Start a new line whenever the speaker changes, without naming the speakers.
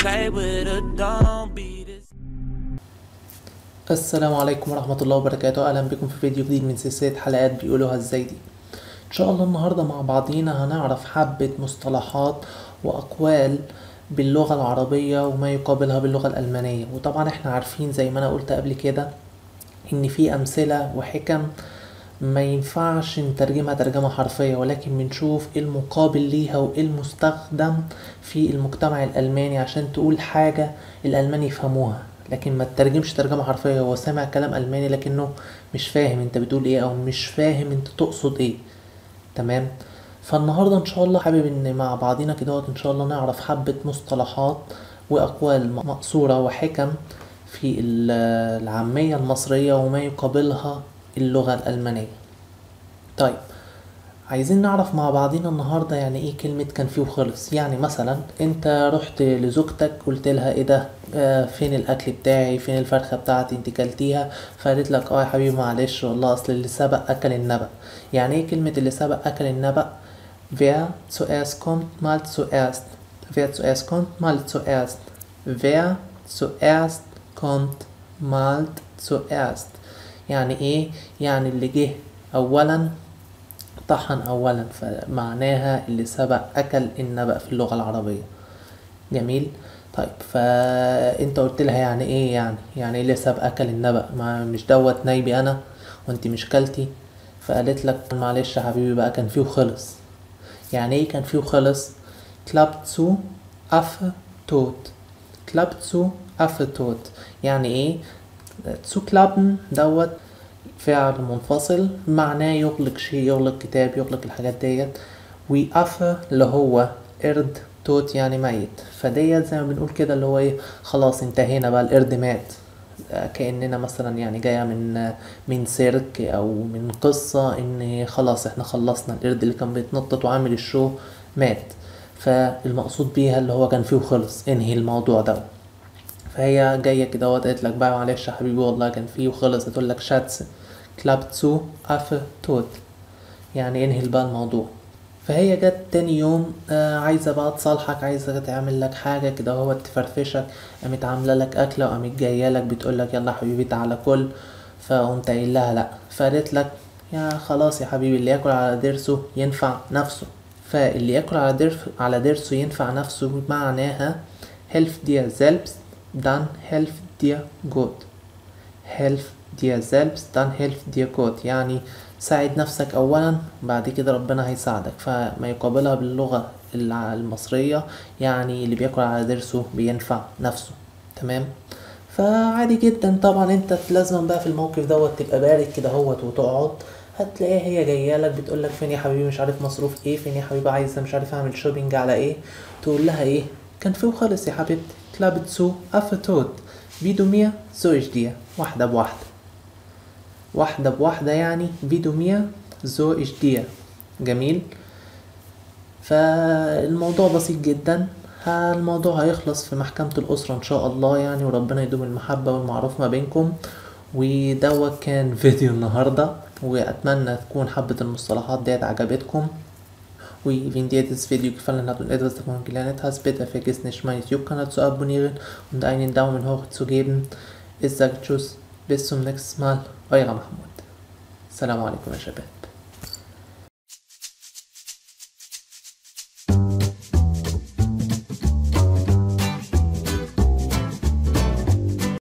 play with her, don't be this.
السلام عليكم ورحمة الله وبركاته أهلا بكم في فيديو جديد من سلسلة حلقات بيقولوها ازاي دي إن شاء الله النهاردة مع بعضينا هنعرف حبة مصطلحات وأقوال باللغة العربية وما يقابلها باللغة الألمانية وطبعا احنا عارفين زي ما أنا قلت قبل كده إن في أمثلة وحكم ما ينفعش نترجمها ترجمة حرفية ولكن بنشوف ايه المقابل ليها وايه المستخدم في المجتمع الألماني عشان تقول حاجة الألمان يفهموها لكن ما تترجمش ترجمة حرفية هو سامع كلام ألماني لكنه مش فاهم انت بتقول ايه او مش فاهم انت تقصد ايه تمام فالنهاردة ان شاء الله حابب ان مع بعضينا كده ان شاء الله نعرف حبة مصطلحات وأقوال مقصورة وحكم في ال- العامية المصرية وما يقابلها اللغة الألمانية طيب عايزين نعرف مع بعضينا النهاردة يعني ايه كلمة كان فيه وخلص يعني مثلا انت رحت لزوجتك قلت لها ايه ده آه فين الاكل بتاعي فين الفرخة بتاعتي انت كلتيها فقالت لك اه يا حبيبي معلش والله اصل اللي سبق اكل النبأ يعني ايه كلمة اللي سبق اكل النبأ wer zuerst kommt mal zuerst wer zuerst kommt mal zuerst wer zuerst kommt mal zuerst يعني ايه يعني اللي جه اولا طحن اولا فمعناها اللي سبق اكل النبأ في اللغة العربية جميل طيب فانت قلت لها يعني ايه يعني يعني ايه اللي سبق اكل النبأ ما مش دوت نايبي انا وانت مش كلتي فقالت لك معلش يا حبيبي بقى كان فيه وخلص يعني ايه كان فيه وخلص klappt zu Affe tot klappt zu Affe tot يعني ايه zu klappen دوت فعل منفصل معناه يغلق شيء يغلق كتاب يغلق الحاجات ديت وأفا اللي هو قرد توت يعني ميت فديت زي ما بنقول كده اللي هو ايه خلاص انتهينا بقى القرد مات آه، كأننا مثلا يعني جاية من من سيرك أو من قصة إن خلاص احنا خلصنا القرد اللي كان بيتنطط وعامل الشو مات فالمقصود بيها اللي هو كان فيه وخلص انهي الموضوع ده فهي جاية كده اهوت قالت لك بقى معلش يا حبيبي والله كان فيه وخلص هتقول لك شاتس klappt zu Affe tot يعني انهي بقى الموضوع فهي جت تاني يوم آه عايزة بقى تصالحك عايزة تعمل لك حاجة كده هو تفرفشك قامت عاملة لك أكلة وقامت جاية لك بتقول لك يلا يا حبيبي تعالى كل فقمت قايل لها لأ فقالت لك يا خلاص يا حبيبي اللي ياكل على ضرسه ينفع نفسه فاللي ياكل على ضرف على ضرسه ينفع نفسه معناها helf dir selbst dann helf dir gut helf dir selbst dann helf dir Gott يعني ساعد نفسك أولا بعد كده ربنا هيساعدك فما يقابلها باللغة الع- المصرية يعني اللي بياكل على ضرسه بينفع نفسه تمام فعادي جدا طبعا انت لازم بقى في الموقف دوت تبقى بارد كده هوت وتقعد هتلاقيها هي جايه لك بتقول لك فين يا حبيبي مش عارف مصروف ايه فين يا حبيبي عايزه مش عارف اعمل شوبينج على ايه تقول لها ايه كان فيه وخلص يا حبيبتي klappt zu Affe tot wie du mir so ich dir واحده بواحده واحدة بواحدة يعني فيدو ميا زو إش دير جميل فالموضوع بسيط جدا ها- الموضوع هيخلص في محكمة الأسرة إن شاء الله يعني وربنا يدوم المحبة والمعروف ما بينكم ودوت كان فيديو النهاردة وأتمنى تكون حبة المصطلحات ديت عجبتكم Und wenn dir das Video gefallen hat und etwas davon gelernt hast, bitte vergiss nicht, meinen YouTube-Kanal zu abonnieren und einen Daumen hoch zu geben. Ich sage Tschüss, bis zum nächsten Mal, euer Mahmoud. Salam alaikum, ya Shabab.